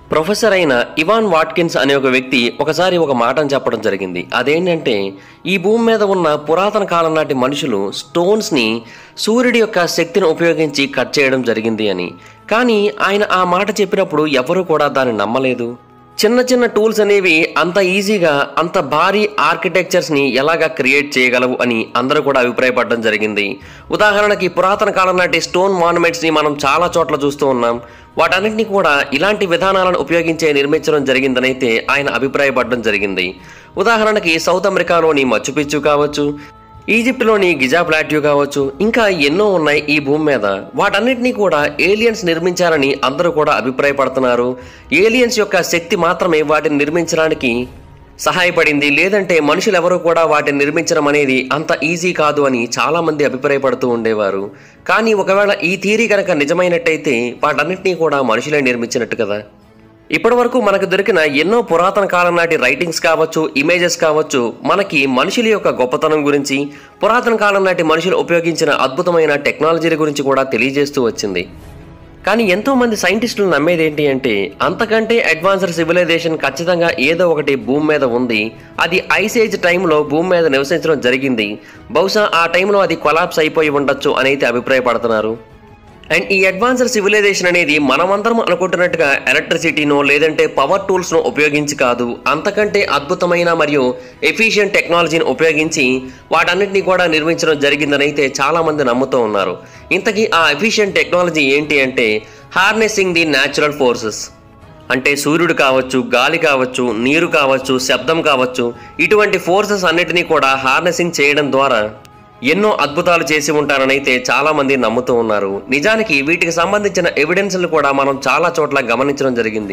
professor అయిన Ivan Watkins అనే ఒక వ్యక్తి ఒకసారి ఒక మాటను చెప్పడం జరిగింది అదేంటంటే ఈ భూమి మీద ఉన్న పురాతన కాలం నాటి మనుషులు స్టోన్స్ని సూర్యుడి యొక్క శక్తిని ఉపయోగించి కట్ చేయడం జరిగింది అని కానీ ఆయన ఆ మాట చెప్పినప్పుడు ఎవరూ కూడా దాన్ని నమ్మలేదు చిన్న చిన్న టూల్స్ అనేవి అంత ఈజీగా అంత భారీ ఆర్కిటెక్చర్స్ని ఎలాగా క్రియేట్ చేయగలవు అని అందరూ కూడా అభిప్రాయపడడం జరిగింది ఉదాహరణకి పురాతన కాలం నాటి స్టోన్ మాన్యుమెంట్స్ని మనం చాలా చోట్ల చూస్తూ ఉన్నాం వాటన్నిటిని కూడా ఇలాంటి విధానాలను ఉపయోగించే నిర్మించడం జరిగిందనైతే ఆయన అభిప్రాయపడడం జరిగింది ఉదాహరణకి సౌత్ అమెరికాలోని మచ్చుపిచ్చు కావచ్చు ఈజిప్ట్లోని గిజా ప్లాట్యూ కావచ్చు ఇంకా ఎన్నో ఉన్నాయి ఈ భూమి మీద వాటన్నిటినీ కూడా ఏలియన్స్ నిర్మించారని అందరూ కూడా అభిప్రాయపడుతున్నారు ఏలియన్స్ యొక్క శక్తి మాత్రమే వాటిని నిర్మించడానికి సహాయపడింది లేదంటే మనుషులు ఎవరు కూడా వాటిని నిర్మించడం అనేది అంత ఈజీ కాదు అని చాలా మంది అభిప్రాయపడుతూ ఉండేవారు కానీ ఒకవేళ ఈ థీరీ కనుక నిజమైనట్టయితే వాటన్నిటినీ కూడా మనుషులే నిర్మించినట్టు కదా ఇప్పటి వరకు మనకు దొరికిన ఎన్నో పురాతన కాలం నాటి రైటింగ్స్ కావచ్చు ఇమేజెస్ కావచ్చు మనకి మనుషుల యొక్క గొప్పతనం గురించి పురాతన కాలం నాటి మనుషులు ఉపయోగించిన అద్భుతమైన టెక్నాలజీల గురించి కూడా తెలియజేస్తూ వచ్చింది కానీ ఎంతో మంది సైంటిస్టులు నమ్మేది ఏంటి అంటే అంతకంటే అడ్వాన్స్డ్ సివిలైజేషన్ ఖచ్చితంగా ఏదో ఒకటి భూమి మీద ఉంది అది ఐస్ ఏజ్ టైంలో భూమి మీద నివసించడం జరిగింది బహుశా ఆ టైంలో అది కొలాప్స్ అయిపోయి ఉండొచ్చు అని అయితే అభిప్రాయపడుతున్నారు అండ్ ఈ అడ్వాన్స్డ్ సివిలైజేషన్ అనేది మనమందరం అనుకుంటున్నట్టుగా ఎలక్ట్రిసిటీనో లేదంటే పవర్ టూల్స్ను ఉపయోగించి కాదు అంతకంటే అద్భుతమైన మరియు ఎఫిషియెంట్ టెక్నాలజీని ఉపయోగించి వాటన్నిటిని కూడా నిర్మించడం జరిగిందని అయితే చాలా మంది నమ్ముతూ ఉన్నారు ఇంతకీ ఆ ఎఫిషియెంట్ టెక్నాలజీ ఏంటి అంటే హార్నెసింగ్ ది న్యాచురల్ ఫోర్సెస్ అంటే సూర్యుడు కావచ్చు గాలి కావచ్చు నీరు కావచ్చు శబ్దం కావచ్చు ఇటువంటి ఫోర్సెస్ అన్నిటినీ కూడా హార్నెసింగ్ చేయడం ద్వారా ఎన్నో అద్భుతాలు చేసి ఉంటారనైతే చాలా మంది నమ్ముతూ ఉన్నారు నిజానికి వీటికి సంబంధించిన ఎవిడెన్స్లు కూడా మనం చాలా చోట్ల గమనించడం జరిగింది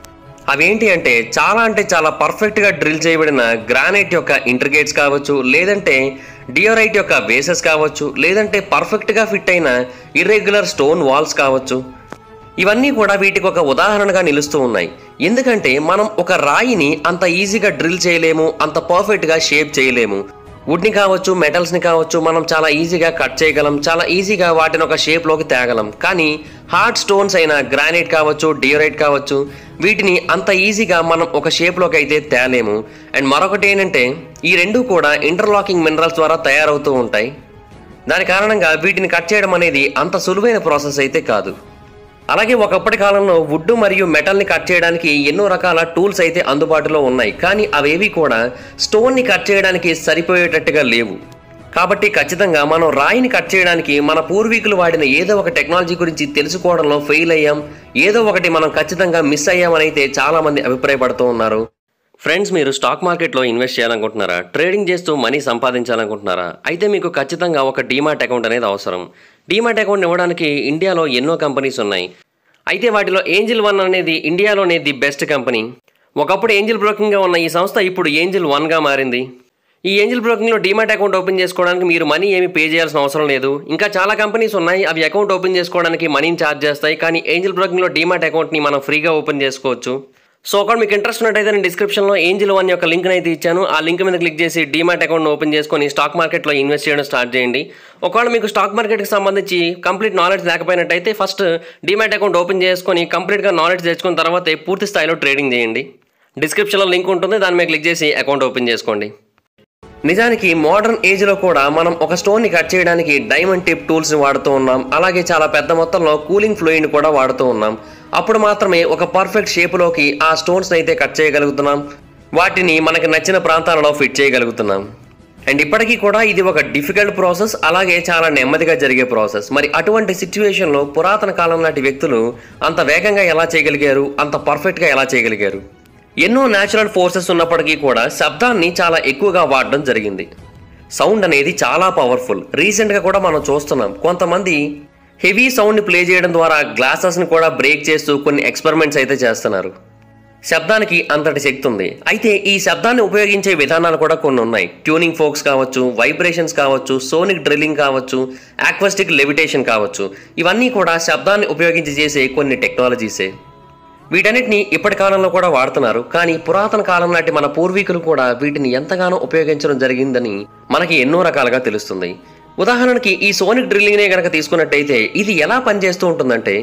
అవేంటి అంటే చాలా అంటే చాలా పర్ఫెక్ట్గా డ్రిల్ చేయబడిన గ్రానైట్ యొక్క ఇంటర్గేట్స్ కావచ్చు లేదంటే డియోరైట్ యొక్క బేసెస్ కావచ్చు లేదంటే పర్ఫెక్ట్గా ఫిట్ అయిన ఇర్రెగ్యులర్ స్టోన్ వాల్స్ కావచ్చు ఇవన్నీ కూడా వీటికి ఒక ఉదాహరణగా నిలుస్తూ ఉన్నాయి ఎందుకంటే మనం ఒక రాయిని అంత ఈజీగా డ్రిల్ చేయలేము అంత పర్ఫెక్ట్గా షేప్ చేయలేము వుడ్ని కావచ్చు మెటల్స్ని కావచ్చు మనం చాలా ఈజీగా కట్ చేయగలం చాలా ఈజీగా వాటిని ఒక షేప్లోకి తేగలం కానీ హార్డ్ స్టోన్స్ అయిన గ్రానైట్ కావచ్చు డియోరైట్ కావచ్చు వీటిని అంత ఈజీగా మనం ఒక షేప్లోకి అయితే తేలేము అండ్ మరొకటి ఏంటంటే ఈ రెండు కూడా ఇంటర్లాకింగ్ మినరల్స్ ద్వారా తయారవుతూ ఉంటాయి దాని కారణంగా వీటిని కట్ చేయడం అనేది అంత సులువైన ప్రాసెస్ అయితే కాదు అలాగే ఒకప్పటి కాలంలో వుడ్ మరియు మెటల్ని కట్ చేయడానికి ఎన్నో రకాల టూల్స్ అయితే అందుబాటులో ఉన్నాయి కానీ అవేవి కూడా స్టోన్ని కట్ చేయడానికి సరిపోయేటట్టుగా లేవు కాబట్టి ఖచ్చితంగా మనం రాయిని కట్ చేయడానికి మన పూర్వీకులు వాడిన ఏదో ఒక టెక్నాలజీ గురించి తెలుసుకోవడంలో ఫెయిల్ అయ్యాం ఏదో ఒకటి మనం ఖచ్చితంగా మిస్ అయ్యామని అయితే చాలా మంది అభిప్రాయపడుతూ ఉన్నారు ఫ్రెండ్స్ మీరు స్టాక్ మార్కెట్లో ఇన్వెస్ట్ చేయాలనుకుంటున్నారా ట్రేడింగ్ చేస్తూ మనీ సంపాదించాలనుకుంటున్నారా అయితే మీకు ఖచ్చితంగా ఒక డీమాట్ అకౌంట్ అనేది అవసరం డీమాట్ అకౌంట్ ఇవ్వడానికి ఇండియాలో ఎన్నో కంపెనీస్ ఉన్నాయి అయితే వాటిలో ఏంజిల్ వన్ అనేది ఇండియాలోనే ది బెస్ట్ కంపెనీ ఒకప్పుడు ఏంజిల్ బ్రోకింగ్గా ఉన్న ఈ సంస్థ ఇప్పుడు ఏంజిల్ వన్గా మారింది ఈ ఏంజిల్ బ్రోకింగ్లో డీమాట్ అకౌంట్ ఓపెన్ చేసుకోవడానికి మీరు మనీ ఏమి పే చేయాల్సిన అవసరం లేదు ఇంకా చాలా కంపెనీస్ ఉన్నాయి అవి అకౌంట్ ఓపెన్ చేసుకోవడానికి మనీని ఛార్జ్ చేస్తాయి కానీ ఏంజిల్ బ్రోకింగ్లో డీమాట్ అకౌంట్ని మనం ఫ్రీగా ఓపెన్ చేసుకోవచ్చు సో ఒకవేళ మీకు ఇంట్రెస్ట్ ఉన్నట్టయితే నేను డిస్క్రిప్షన్లో ఏంజిల్ వన్ యొక్క లింక్ అయితే ఇచ్చాను ఆ లింక్ మీద క్లిక్ చేసి డీమాట్ అకౌంట్ ఓపెన్ చేసుకొని స్టాక్ మార్కెట్లో ఇన్వెస్ట్ చేయడం స్టార్ట్ చేయండి ఒకవేళ మీకు స్టాక్ మార్కెట్కి సంబంధించి కంప్లీట్ నాలెడ్జ్ లేకపోయినట్టయితే ఫస్ట్ డీమాట్ అకౌంట్ ఓపెన్ చేసుకొని కంప్లీట్గా నాలెడ్జ్ తెచ్చుకున్న తర్వాతే పూర్తి స్థాయిలో ట్రేడింగ్ చేయండి డిస్క్రిప్షన్లో లింక్ ఉంటుంది దాని మీద క్లిక్ చేసి అకౌంట్ ఓపెన్ చేసుకోండి నిజానికి మోడర్న్ ఏజ్లో కూడా మనం ఒక స్టోన్ని కట్ చేయడానికి డైమండ్ టిప్ టూల్స్ని వాడుతూ ఉన్నాం అలాగే చాలా పెద్ద మొత్తంలో కూలింగ్ ఫ్లూయిడ్ని కూడా వాడుతూ ఉన్నాం అప్పుడు మాత్రమే ఒక పర్ఫెక్ట్ షేప్లోకి ఆ స్టోన్స్ అయితే కట్ చేయగలుగుతున్నాం వాటిని మనకి నచ్చిన ప్రాంతాలలో ఫిట్ చేయగలుగుతున్నాం అండ్ ఇప్పటికీ కూడా ఇది ఒక డిఫికల్ట్ ప్రాసెస్ అలాగే చాలా నెమ్మదిగా జరిగే ప్రాసెస్ మరి అటువంటి సిచ్యువేషన్లో పురాతన కాలం నాటి వ్యక్తులు అంత వేగంగా ఎలా చేయగలిగారు అంత పర్ఫెక్ట్గా ఎలా చేయగలిగారు ఎన్నో న్యాచురల్ ఫోర్సెస్ ఉన్నప్పటికీ కూడా శబ్దాన్ని చాలా ఎక్కువగా వాడడం జరిగింది సౌండ్ అనేది చాలా పవర్ఫుల్ రీసెంట్గా కూడా మనం చూస్తున్నాం కొంతమంది హెవీ సౌండ్ని ప్లే చేయడం ద్వారా గ్లాసెస్ని కూడా బ్రేక్ చేస్తూ కొన్ని ఎక్స్పెరిమెంట్స్ అయితే చేస్తున్నారు శబ్దానికి అంతటి శక్తి ఉంది అయితే ఈ శబ్దాన్ని ఉపయోగించే విధానాలు కూడా కొన్ని ఉన్నాయి ట్యూనింగ్ ఫోక్స్ కావచ్చు వైబ్రేషన్స్ కావచ్చు సోనిక్ డ్రిల్లింగ్ కావచ్చు ఆక్వస్టిక్ లెవిటేషన్ కావచ్చు ఇవన్నీ కూడా శబ్దాన్ని ఉపయోగించి చేసే కొన్ని టెక్నాలజీసే వీటన్నిటిని ఇప్పటి కాలంలో కూడా వాడుతున్నారు కానీ పురాతన కాలం నాటి మన పూర్వీకులు కూడా వీటిని ఎంతగానో ఉపయోగించడం జరిగిందని మనకి ఎన్నో రకాలుగా తెలుస్తుంది ఉదాహరణకి ఈ సోనిక్ డ్రిల్లింగ్నే గనక తీసుకున్నట్టయితే ఇది ఎలా పనిచేస్తూ ఉంటుందంటే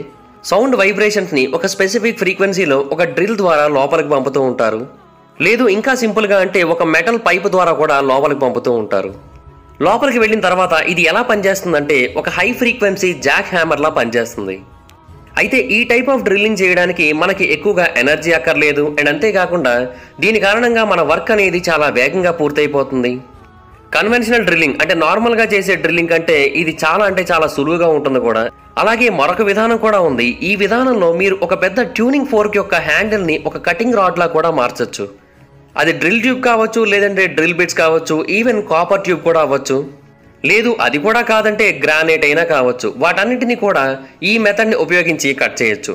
సౌండ్ వైబ్రేషన్స్ని ఒక స్పెసిఫిక్ ఫ్రీక్వెన్సీలో ఒక డ్రిల్ ద్వారా లోపలికి పంపుతూ ఉంటారు లేదు ఇంకా సింపుల్గా అంటే ఒక మెటల్ పైప్ ద్వారా కూడా లోపలికి పంపుతూ ఉంటారు లోపలికి వెళ్ళిన తర్వాత ఇది ఎలా పనిచేస్తుందంటే ఒక హై ఫ్రీక్వెన్సీ జాక్ హ్యామర్లా పనిచేస్తుంది అయితే ఈ టైప్ ఆఫ్ డ్రిల్లింగ్ చేయడానికి మనకి ఎక్కువగా ఎనర్జీ అక్కర్లేదు అండ్ అంతేకాకుండా దీని కారణంగా మన వర్క్ అనేది చాలా వేగంగా పూర్తయిపోతుంది కన్వెన్షనల్ డ్రిల్లింగ్ అంటే నార్మల్గా చేసే డ్రిల్లింగ్ కంటే ఇది చాలా అంటే చాలా సులువుగా ఉంటుంది కూడా అలాగే మరొక విధానం కూడా ఉంది ఈ విధానంలో మీరు ఒక పెద్ద ట్యూనింగ్ ఫోర్క్ యొక్క హ్యాండిల్ని ఒక కటింగ్ రాడ్లా కూడా మార్చొచ్చు అది డ్రిల్ ట్యూబ్ కావచ్చు లేదంటే డ్రిల్ బిట్స్ కావచ్చు ఈవెన్ కాపర్ ట్యూబ్ కూడా అవ్వచ్చు లేదు అది కూడా కాదంటే గ్రానైట్ అయినా కావచ్చు వాటన్నిటిని కూడా ఈ మెథడ్ని ఉపయోగించి కట్ చేయొచ్చు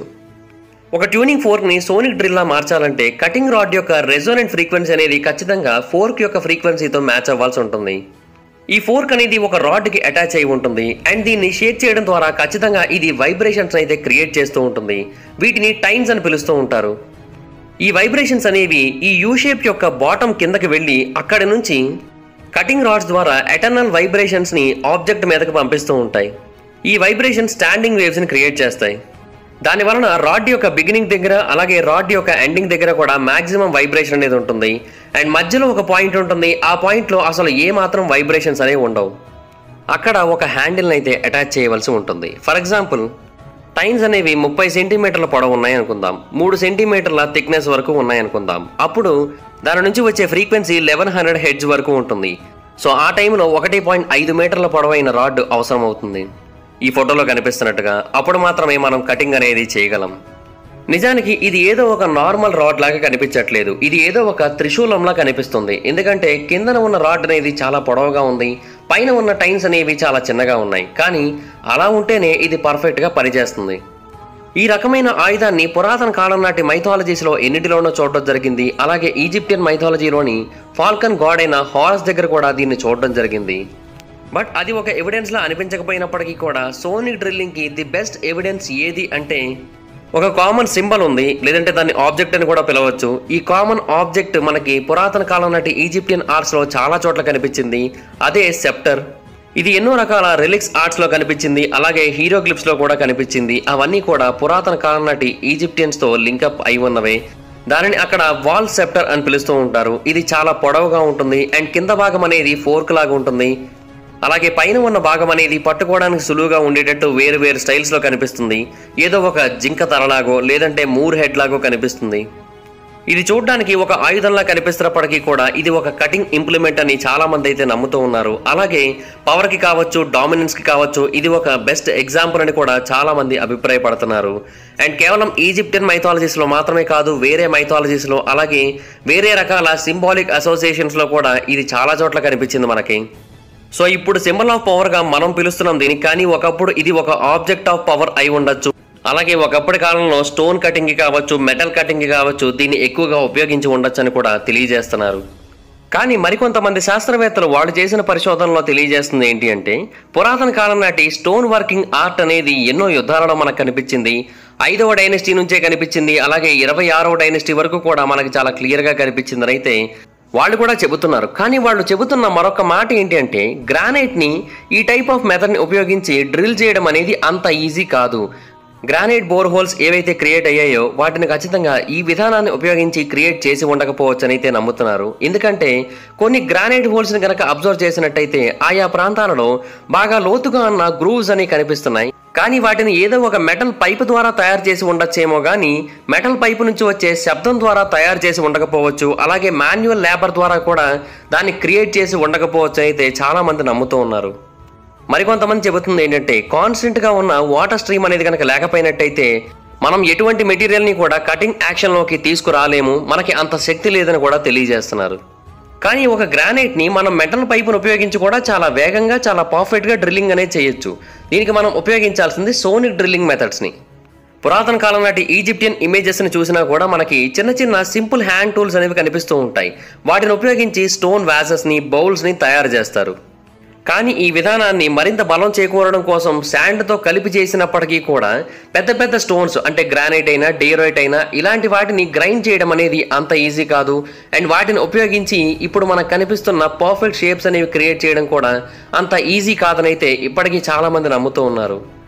ఒక ట్యూనింగ్ ఫోర్క్ని సోనిక్ డ్రిల్లా మార్చాలంటే కటింగ్ రాడ్ యొక్క రెజోనెంట్ ఫ్రీక్వెన్సీ అనేది ఖచ్చితంగా ఫోర్క్ యొక్క ఫ్రీక్వెన్సీతో మ్యాచ్ అవ్వాల్సి ఉంటుంది ఈ ఫోర్క్ అనేది ఒక రాడ్కి అటాచ్ అయి ఉంటుంది అండ్ దీన్ని షేక్ చేయడం ద్వారా ఖచ్చితంగా ఇది వైబ్రేషన్స్ అయితే క్రియేట్ చేస్తూ ఉంటుంది వీటిని టైమ్స్ అని పిలుస్తూ ఉంటారు ఈ వైబ్రేషన్స్ అనేవి ఈ యూ షేప్ యొక్క బాటమ్ కిందకి వెళ్ళి అక్కడి నుంచి కటింగ్ రాడ్స్ ద్వారా ఎటర్నల్ వైబ్రేషన్స్ని ఆబ్జెక్ట్ మీదకి పంపిస్తూ ఉంటాయి ఈ వైబ్రేషన్ స్టాండింగ్ వేవ్స్ని క్రియేట్ చేస్తాయి దాని వలన రాడ్ యొక్క బిగినింగ్ దగ్గర అలాగే రాడ్ యొక్క ఎండింగ్ దగ్గర కూడా మాక్సిమం వైబ్రేషన్ అనేది ఉంటుంది అండ్ మధ్యలో ఒక పాయింట్ ఉంటుంది ఆ పాయింట్లో అసలు ఏ మాత్రం వైబ్రేషన్స్ అనేవి ఉండవు అక్కడ ఒక హ్యాండిల్ని అయితే అటాచ్ చేయవలసి ఉంటుంది ఫర్ ఎగ్జాంపుల్ టైన్స్ అనేవి ముప్పై సెంటీమీటర్ల పొడవు ఉన్నాయి అనుకుందాం మూడు సెంటీమీటర్ల థిక్నెస్ వరకు ఉన్నాయి అనుకుందాం అప్పుడు దాని నుంచి వచ్చే ఫ్రీక్వెన్సీ లెవెన్ హండ్రెడ్ హెడ్జ్ వరకు ఉంటుంది సో ఆ టైంలో ఒకటి పాయింట్ ఐదు మీటర్ల పొడవైన రాడ్ అవసరం అవుతుంది ఈ ఫోటోలో కనిపిస్తున్నట్టుగా అప్పుడు మాత్రమే మనం కటింగ్ అనేది చేయగలం నిజానికి ఇది ఏదో ఒక నార్మల్ రాడ్ లాగా కనిపించట్లేదు ఇది ఏదో ఒక త్రిశూలంలా కనిపిస్తుంది ఎందుకంటే కిందన ఉన్న రాడ్ అనేది చాలా పొడవుగా ఉంది పైన ఉన్న టైన్స్ అనేవి చాలా చిన్నగా ఉన్నాయి కానీ అలా ఉంటేనే ఇది పర్ఫెక్ట్గా పనిచేస్తుంది ఈ రకమైన ఆయుధాన్ని పురాతన కాలం నాటి మైథాలజీస్లో ఎన్నిటిలోనో చూడడం జరిగింది అలాగే ఈజిప్టియన్ మైథాలజీలోని ఫాల్కన్ గాడ్ అయిన హారస్ దగ్గర కూడా దీన్ని చూడడం జరిగింది బట్ అది ఒక ఎవిడెన్స్ లా అనిపించకపోయినప్పటికీ కూడా సోనిక్ డ్రిల్లింగ్ కి ది బెస్ట్ ఎవిడెన్స్ ఏది అంటే ఒక కామన్ సింబల్ ఉంది లేదంటే దాన్ని ఆబ్జెక్ట్ అని కూడా పిలవచ్చు ఈ కామన్ ఆబ్జెక్ట్ మనకి పురాతన కాలం నాటి ఈజిప్టియన్ ఆర్ట్స్ లో చాలా చోట్ల కనిపించింది అదే సెప్టర్ ఇది ఎన్నో రకాల రిలిక్స్ ఆర్ట్స్ లో కనిపించింది అలాగే హీరోగ్లిప్స్ లో కూడా కనిపించింది అవన్నీ కూడా పురాతన కాలం నాటి ఈజిప్టియన్స్ తో లింకప్ అయి ఉన్నవే దానిని అక్కడ వాల్ సెప్టర్ అని పిలుస్తూ ఉంటారు ఇది చాలా పొడవుగా ఉంటుంది అండ్ కింద భాగం అనేది ఫోర్క్ లాగా ఉంటుంది అలాగే పైన ఉన్న భాగం అనేది పట్టుకోవడానికి సులువుగా ఉండేటట్టు వేరు వేరు స్టైల్స్ లో కనిపిస్తుంది ఏదో ఒక జింక తలలాగో లేదంటే మూర్ హెడ్ లాగో కనిపిస్తుంది ఇది చూడడానికి ఒక ఆయుధంలా కనిపిస్తున్నప్పటికీ కూడా ఇది ఒక కటింగ్ ఇంప్లిమెంట్ అని చాలా మంది అయితే నమ్ముతూ ఉన్నారు అలాగే పవర్ కి కావచ్చు డామినెన్స్ కి కావచ్చు ఇది ఒక బెస్ట్ ఎగ్జాంపుల్ అని కూడా చాలా మంది అభిప్రాయపడుతున్నారు అండ్ కేవలం ఈజిప్టియన్ మైథాలజీస్ లో మాత్రమే కాదు వేరే మైథాలజీస్ లో అలాగే వేరే రకాల సింబాలిక్ అసోసియేషన్స్ లో కూడా ఇది చాలా చోట్ల కనిపించింది మనకి సో ఇప్పుడు సింబల్ ఆఫ్ పవర్ గా మనం పిలుస్తున్నాం దీనికి కానీ ఒకప్పుడు ఇది ఒక ఆబ్జెక్ట్ ఆఫ్ పవర్ అయి ఉండొచ్చు అలాగే ఒకప్పటి కాలంలో స్టోన్ కటింగ్ కి కావచ్చు మెటల్ కటింగ్ కి కావచ్చు దీన్ని ఎక్కువగా ఉపయోగించి ఉండొచ్చు అని కూడా తెలియజేస్తున్నారు కానీ మరికొంతమంది శాస్త్రవేత్తలు వాళ్ళు చేసిన పరిశోధనలో తెలియజేస్తుంది ఏంటి అంటే పురాతన కాలం నాటి స్టోన్ వర్కింగ్ ఆర్ట్ అనేది ఎన్నో యుద్ధాలలో మనకు కనిపించింది ఐదవ డైనెస్టీ నుంచే కనిపించింది అలాగే ఇరవై ఆరవ డైనెస్టీ వరకు కూడా మనకి చాలా క్లియర్గా కనిపించింది అయితే వాళ్ళు కూడా చెబుతున్నారు కానీ వాళ్ళు చెబుతున్న మరొక మాట ఏంటి అంటే గ్రానైట్ని ఈ టైప్ ఆఫ్ మెథడ్ని ఉపయోగించి డ్రిల్ చేయడం అనేది అంత ఈజీ కాదు గ్రానైట్ బోర్ హోల్స్ ఏవైతే క్రియేట్ అయ్యాయో వాటిని ఖచ్చితంగా ఈ విధానాన్ని ఉపయోగించి క్రియేట్ చేసి ఉండకపోవచ్చు అని అయితే నమ్ముతున్నారు ఎందుకంటే కొన్ని గ్రానైట్ హోల్స్ని కనుక అబ్జర్వ్ చేసినట్టయితే ఆయా ప్రాంతాలలో బాగా లోతుగా ఉన్న గ్రూవ్స్ అని కనిపిస్తున్నాయి కానీ వాటిని ఏదో ఒక మెటల్ పైపు ద్వారా తయారు చేసి ఉండొచ్చేమో కానీ మెటల్ పైపు నుంచి వచ్చే శబ్దం ద్వారా తయారు చేసి ఉండకపోవచ్చు అలాగే మాన్యువల్ లేబర్ ద్వారా కూడా దాన్ని క్రియేట్ చేసి ఉండకపోవచ్చు అయితే చాలా మంది నమ్ముతూ ఉన్నారు మరికొంతమంది చెబుతుంది ఏంటంటే కాన్స్టెంట్ గా ఉన్న వాటర్ స్ట్రీమ్ అనేది కనుక లేకపోయినట్టయితే మనం ఎటువంటి మెటీరియల్ని కూడా కటింగ్ యాక్షన్లోకి తీసుకురాలేము మనకి అంత శక్తి లేదని కూడా తెలియజేస్తున్నారు కానీ ఒక గ్రానైట్ని మనం మెటల్ పైపును ఉపయోగించి కూడా చాలా వేగంగా చాలా పర్ఫెక్ట్గా డ్రిల్లింగ్ అనేది చేయొచ్చు దీనికి మనం ఉపయోగించాల్సింది సోనిక్ డ్రిల్లింగ్ మెథడ్స్ని పురాతన కాలం నాటి ఈజిప్టియన్ ఇమేజెస్ని చూసినా కూడా మనకి చిన్న చిన్న సింపుల్ హ్యాండ్ టూల్స్ అనేవి కనిపిస్తూ ఉంటాయి వాటిని ఉపయోగించి స్టోన్ వ్యాసెస్ని బౌల్స్ని తయారు చేస్తారు కానీ ఈ విధానాన్ని మరింత బలం చేకూరడం కోసం శాండ్తో కలిపి చేసినప్పటికీ కూడా పెద్ద పెద్ద స్టోన్స్ అంటే గ్రానైట్ అయినా డేరైట్ అయినా ఇలాంటి వాటిని గ్రైండ్ చేయడం అనేది అంత ఈజీ కాదు అండ్ వాటిని ఉపయోగించి ఇప్పుడు మనకు కనిపిస్తున్న పర్ఫెక్ట్ షేప్స్ అనేవి క్రియేట్ చేయడం కూడా అంత ఈజీ కాదనైతే ఇప్పటికీ చాలా మంది నమ్ముతూ ఉన్నారు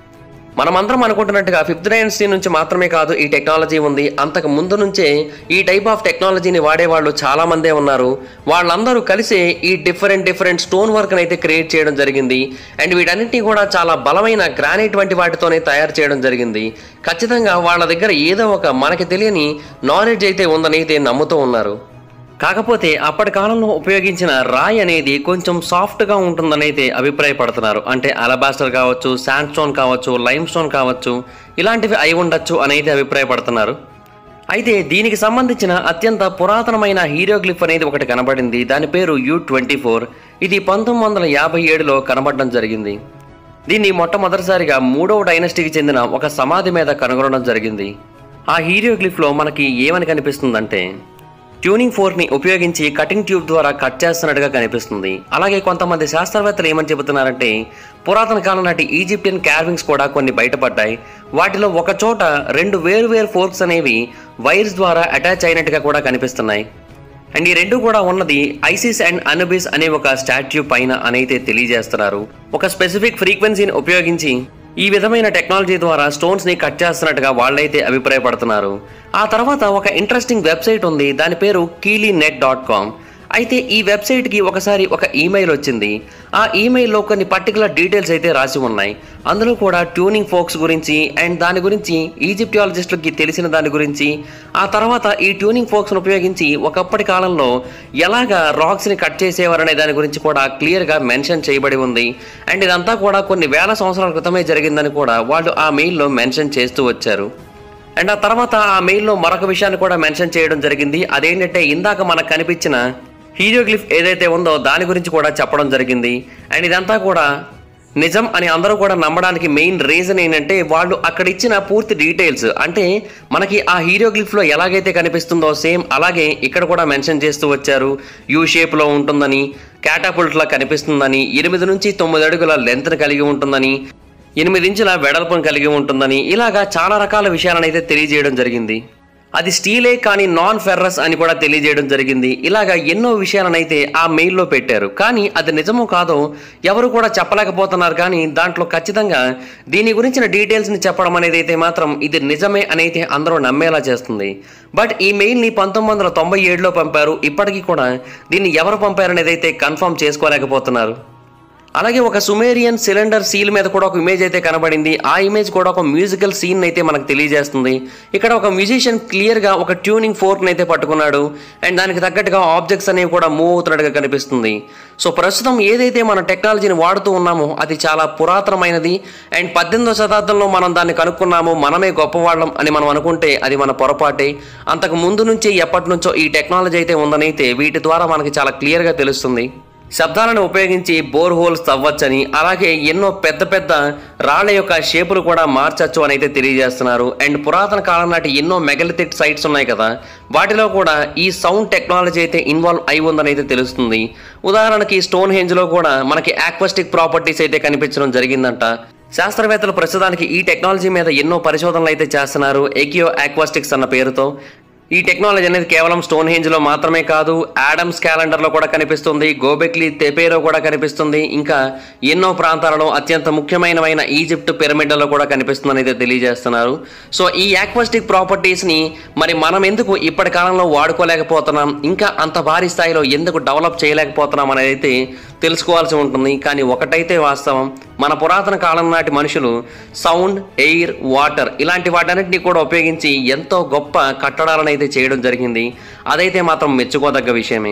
మనమందరం అనుకుంటున్నట్టుగా ఫిఫ్త్ డైనస్టీ నుంచి మాత్రమే కాదు ఈ టెక్నాలజీ ఉంది అంతకు ముందు నుంచే ఈ టైప్ ఆఫ్ టెక్నాలజీని వాడేవాళ్ళు చాలా మందే ఉన్నారు వాళ్ళందరూ కలిసే ఈ డిఫరెంట్ డిఫరెంట్ స్టోన్ వర్క్ అయితే క్రియేట్ చేయడం జరిగింది అండ్ వీటన్నిటిని కూడా చాలా బలమైన గ్రానైట్ వంటి వాటితోనే తయారు చేయడం జరిగింది ఖచ్చితంగా వాళ్ళ దగ్గర ఏదో ఒక మనకి తెలియని నాలెడ్జ్ అయితే ఉందని అయితే నమ్ముతూ ఉన్నారు కాకపోతే అప్పటి కాలంలో ఉపయోగించిన రాయి అనేది కొంచెం సాఫ్ట్గా ఉంటుందని అయితే అభిప్రాయపడుతున్నారు అంటే అలబాస్టర్ కావచ్చు శాండ్ స్టోన్ కావచ్చు లైమ్ స్టోన్ కావచ్చు ఇలాంటివి అయి ఉండొచ్చు అని అయితే అభిప్రాయపడుతున్నారు అయితే దీనికి సంబంధించిన అత్యంత పురాతనమైన హీరోగ్లిఫ్ అనేది ఒకటి కనబడింది దాని పేరు యూ ట్వంటీ ఫోర్ ఇది పంతొమ్మిది వందల యాభై ఏడులో కనబడడం జరిగింది దీన్ని మొట్టమొదటిసారిగా మూడవ డైనస్టీకి చెందిన ఒక సమాధి మీద కనుగొనడం జరిగింది ఆ హీరోగ్లిఫ్లో మనకి ఏమని కనిపిస్తుందంటే ట్యూనింగ్ ఫోర్క్ని ఉపయోగించి కటింగ్ ట్యూబ్ ద్వారా కట్ చేస్తున్నట్టుగా కనిపిస్తుంది అలాగే కొంతమంది శాస్త్రవేత్తలు ఏమని చెబుతున్నారంటే పురాతన కాలం నాటి ఈజిప్టియన్ క్యార్వింగ్స్ కూడా కొన్ని బయటపడ్డాయి వాటిలో ఒక చోట రెండు వేరు వేరు ఫోర్క్స్ అనేవి వైర్స్ ద్వారా అటాచ్ అయినట్టుగా కూడా కనిపిస్తున్నాయి అండ్ ఈ రెండు కూడా ఉన్నది ఐసిస్ అండ్ అనుబిస్ అనే ఒక స్టాట్యూ పైన అనైతే తెలియజేస్తున్నారు ఒక స్పెసిఫిక్ ఫ్రీక్వెన్సీని ఉపయోగించి ఈ విధమైన టెక్నాలజీ ద్వారా స్టోన్స్ ని కట్ చేస్తున్నట్టుగా వాళ్ళైతే అభిప్రాయపడుతున్నారు ఆ తర్వాత ఒక ఇంట్రెస్టింగ్ వెబ్సైట్ ఉంది దాని పేరు కీలీ నెట్ డాట్ కామ్ అయితే ఈ వెబ్సైట్కి ఒకసారి ఒక ఈమెయిల్ వచ్చింది ఆ ఈమెయిల్లో కొన్ని పర్టికులర్ డీటెయిల్స్ అయితే రాసి ఉన్నాయి అందులో కూడా ట్యూనింగ్ ఫోక్స్ గురించి అండ్ దాని గురించి ఈజిప్టియాలజిస్టులకి తెలిసిన దాని గురించి ఆ తర్వాత ఈ ట్యూనింగ్ ఫోక్స్ను ఉపయోగించి ఒకప్పటి కాలంలో ఎలాగా రాక్స్ని కట్ చేసేవారనే దాని గురించి కూడా క్లియర్గా మెన్షన్ చేయబడి ఉంది అండ్ ఇదంతా కూడా కొన్ని వేల సంవత్సరాల క్రితమే జరిగిందని కూడా వాళ్ళు ఆ మెయిల్లో మెన్షన్ చేస్తూ వచ్చారు అండ్ ఆ తర్వాత ఆ మెయిల్లో మరొక విషయాన్ని కూడా మెన్షన్ చేయడం జరిగింది అదేంటంటే ఇందాక మనకు కనిపించిన హీరోగ్లిఫ్ ఏదైతే ఉందో దాని గురించి కూడా చెప్పడం జరిగింది అండ్ ఇదంతా కూడా నిజం అని అందరూ కూడా నమ్మడానికి మెయిన్ రీజన్ ఏంటంటే వాళ్ళు అక్కడ ఇచ్చిన పూర్తి డీటెయిల్స్ అంటే మనకి ఆ హీరోగ్లిఫ్లో ఎలాగైతే కనిపిస్తుందో సేమ్ అలాగే ఇక్కడ కూడా మెన్షన్ చేస్తూ వచ్చారు యూ షేప్లో ఉంటుందని క్యాటాపుల్ట్లా కనిపిస్తుందని ఎనిమిది నుంచి తొమ్మిది అడుగుల లెంత్ని కలిగి ఉంటుందని ఎనిమిది ఇంచుల వెడల్పును కలిగి ఉంటుందని ఇలాగా చాలా రకాల విషయాలను అయితే తెలియజేయడం జరిగింది అది స్టీలే కానీ నాన్ ఫెర్రస్ అని కూడా తెలియజేయడం జరిగింది ఇలాగా ఎన్నో విషయాలను అయితే ఆ మెయిల్లో పెట్టారు కానీ అది నిజమో కాదో ఎవరు కూడా చెప్పలేకపోతున్నారు కానీ దాంట్లో ఖచ్చితంగా దీని గురించిన డీటెయిల్స్ని చెప్పడం అనేది అయితే మాత్రం ఇది నిజమే అని అయితే అందరూ నమ్మేలా చేస్తుంది బట్ ఈ మెయిల్ని పంతొమ్మిది వందల తొంభై ఏడులో పంపారు ఇప్పటికీ కూడా దీన్ని ఎవరు పంపారనేది అయితే కన్ఫర్మ్ చేసుకోలేకపోతున్నారు అలాగే ఒక సుమేరియన్ సిలిండర్ సీల్ మీద కూడా ఒక ఇమేజ్ అయితే కనబడింది ఆ ఇమేజ్ కూడా ఒక మ్యూజికల్ సీన్ అయితే మనకు తెలియజేస్తుంది ఇక్కడ ఒక మ్యూజిషియన్ క్లియర్గా ఒక ట్యూనింగ్ ఫోర్క్ని అయితే పట్టుకున్నాడు అండ్ దానికి తగ్గట్టుగా ఆబ్జెక్ట్స్ అనేవి కూడా మూవ్ అవుతున్నట్టుగా కనిపిస్తుంది సో ప్రస్తుతం ఏదైతే మన టెక్నాలజీని వాడుతూ ఉన్నామో అది చాలా పురాతనమైనది అండ్ పద్దెనిమిదో శతాబ్దంలో మనం దాన్ని కనుక్కున్నాము మనమే గొప్పవాళ్ళం అని మనం అనుకుంటే అది మన పొరపాటే అంతకు ముందు నుంచి ఎప్పటి నుంచో ఈ టెక్నాలజీ అయితే ఉందనైతే వీటి ద్వారా మనకి చాలా క్లియర్గా తెలుస్తుంది శబ్దాలను ఉపయోగించి బోర్ హోల్స్ తవ్వచ్చని అలాగే ఎన్నో పెద్ద పెద్ద రాళ్ల యొక్క షేపులు కూడా మార్చచ్చు అని అయితే తెలియజేస్తున్నారు అండ్ పురాతన కాలం నాటి ఎన్నో మెగలిథిక్ సైట్స్ ఉన్నాయి కదా వాటిలో కూడా ఈ సౌండ్ టెక్నాలజీ అయితే ఇన్వాల్వ్ అయి ఉందని అయితే తెలుస్తుంది ఉదాహరణకి స్టోన్ హెంజ్లో కూడా మనకి ఆక్వస్టిక్ ప్రాపర్టీస్ అయితే కనిపించడం జరిగిందంట శాస్త్రవేత్తలు ప్రస్తుతానికి ఈ టెక్నాలజీ మీద ఎన్నో పరిశోధనలు అయితే చేస్తున్నారు ఎకియో ఆక్వాస్టిక్స్ అన్న పేరుతో ఈ టెక్నాలజీ అనేది కేవలం స్టోన్ హేంజ్ లో మాత్రమే కాదు యాడమ్స్ క్యాలెండర్ లో కూడా కనిపిస్తుంది గోబెక్లీ తెపేలో కూడా కనిపిస్తుంది ఇంకా ఎన్నో ప్రాంతాలలో అత్యంత ముఖ్యమైనవైన ఈజిప్ట్ పిరమిడ్లలో కూడా కనిపిస్తుందని అయితే తెలియజేస్తున్నారు సో ఈ యాక్వాస్టిక్ ప్రాపర్టీస్ ని మరి మనం ఎందుకు ఇప్పటి కాలంలో వాడుకోలేకపోతున్నాం ఇంకా అంత భారీ స్థాయిలో ఎందుకు డెవలప్ చేయలేకపోతున్నాం అనేది అయితే తెలుసుకోవాల్సి ఉంటుంది కానీ ఒకటైతే వాస్తవం మన పురాతన కాలం నాటి మనుషులు సౌండ్ ఎయిర్ వాటర్ ఇలాంటి వాటన్నిటిని కూడా ఉపయోగించి ఎంతో గొప్ప కట్టడాలను అయితే చేయడం జరిగింది అదైతే మాత్రం మెచ్చుకోదగ్గ విషయమే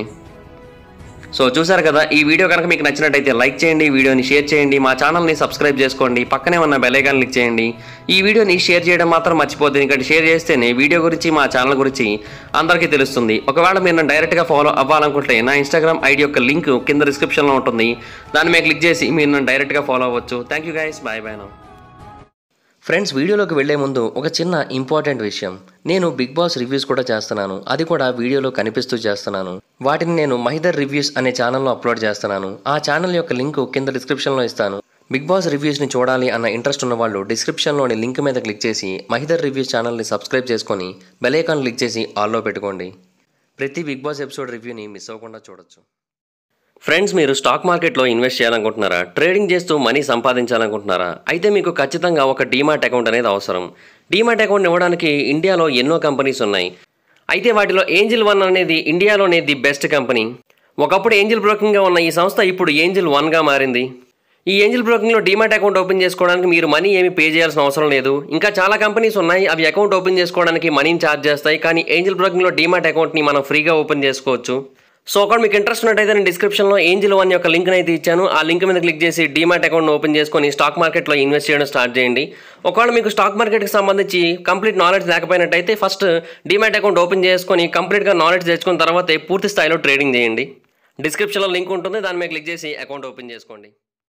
సో చూసారు కదా ఈ వీడియో కనుక మీకు నచ్చినట్టయితే లైక్ చేయండి వీడియోని షేర్ చేయండి మా ఛానల్ని సబ్స్క్రైబ్ చేసుకోండి పక్కనే ఉన్న బెల్ ఐకాన్ క్లిక్ చేయండి ఈ వీడియోని షేర్ చేయడం మాత్రం మర్చిపోతుంది ఎందుకంటే షేర్ చేస్తేనే వీడియో గురించి మా ఛానల్ గురించి అందరికీ తెలుస్తుంది ఒకవేళ మీరు నన్ను డైరెక్ట్గా ఫాలో అవ్వాలనుకుంటే నా ఇన్స్టాగ్రామ్ ఐడి యొక్క లింక్ కింద డిస్క్రిప్షన్లో ఉంటుంది దాని మీద క్లిక్ చేసి మీరు నన్ను డైరెక్ట్గా ఫాలో అవ్వచ్చు thank you guys bye bye నా ఫ్రెండ్స్ వీడియోలోకి వెళ్లే ముందు ఒక చిన్న ఇంపార్టెంట్ విషయం నేను బిగ్ బాస్ రివ్యూస్ కూడా చేస్తున్నాను అది కూడా వీడియోలో కనిపిస్తూ చేస్తున్నాను వాటిని నేను మహిదర్ రివ్యూస్ అనే ఛానల్లో అప్లోడ్ చేస్తున్నాను ఆ ఛానల్ యొక్క లింక్ కింద డిస్క్రిప్షన్లో ఇస్తాను బిగ్ బాస్ రివ్యూస్ని చూడాలి అన్న ఇంట్రెస్ట్ ఉన్న వాళ్ళు డిస్క్రిప్షన్లోని లింక్ మీద క్లిక్ చేసి మహిదర్ రివ్యూస్ ఛానల్ని సబ్స్క్రైబ్ చేసుకొని బెల్ ఐకాన్ క్లిక్ చేసి ఆల్లో పెట్టుకోండి ప్రతి బిగ్ బాస్ ఎపిసోడ్ రివ్యూని మిస్ అవ్వకుండా చూడొచ్చు ఫ్రెండ్స్ మీరు స్టాక్ మార్కెట్లో ఇన్వెస్ట్ చేయాలనుకుంటున్నారా ట్రేడింగ్ చేస్తూ మనీ సంపాదించాలనుకుంటున్నారా అయితే మీకు ఖచ్చితంగా ఒక డీమాట్ అకౌంట్ అనేది అవసరం డీమాట్ అకౌంట్ ఇవ్వడానికి ఇండియాలో ఎన్నో కంపెనీస్ ఉన్నాయి అయితే వాటిలో ఏంజిల్ వన్ అనేది ఇండియాలోనే ది బెస్ట్ కంపెనీ ఒకప్పుడు ఏంజిల్ బ్రోకింగ్గా ఉన్న ఈ సంస్థ ఇప్పుడు ఏంజిల్ వన్గా మారింది ఈ ఏంజిల్ బ్రోకింగ్లో డీమాట్ అకౌంట్ ఓపెన్ చేసుకోవడానికి మీరు మనీ ఏమి పే చేయాల్సిన అవసరం లేదు ఇంకా చాలా కంపెనీస్ ఉన్నాయి అవి అకౌంట్ ఓపెన్ చేసుకోవడానికి మనీని ఛార్జ్ చేస్తాయి కానీ ఏంజిల్ బ్రోకింగ్లో డీమాట్ అకౌంట్ని మనం ఫ్రీగా ఓపెన్ చేసుకోవచ్చు సో ఒకవేళ మీకు ఇంట్రెస్ట్ ఉన్నట్టయితే నేను డిస్క్రిప్షన్లో ఏంజిల్ వన్ యొక్క లింక్ అయితే ఇచ్చాను ఆ లింక్ మీద క్లిక్ చేసి డీమాట్ అకౌంట్ ఓపెన్ చేసుకొని స్టాక్ మార్కెట్లో ఇన్వెస్ట్ చేయడం స్టార్ట్ చేయండి ఒకవేళ మీకు స్టాక్ మార్కెట్కి సంబంధించి కంప్లీట్ నాలెడ్జ్ లేకపోయినట్టయితే ఫస్ట్ డీమాట్ అకౌంట్ ఓపెన్ చేసుకొని కంప్లీట్గా నాలెడ్జ్ తెచ్చుకున్న తర్వాత పూర్తి స్థాయిలో ట్రేడింగ్ చేయండి డిస్క్రిప్షన్లో లింక్ ఉంటుంది దాని మీద క్లిక్ చేసి అకౌంట్ ఓపెన్ చేసుకోండి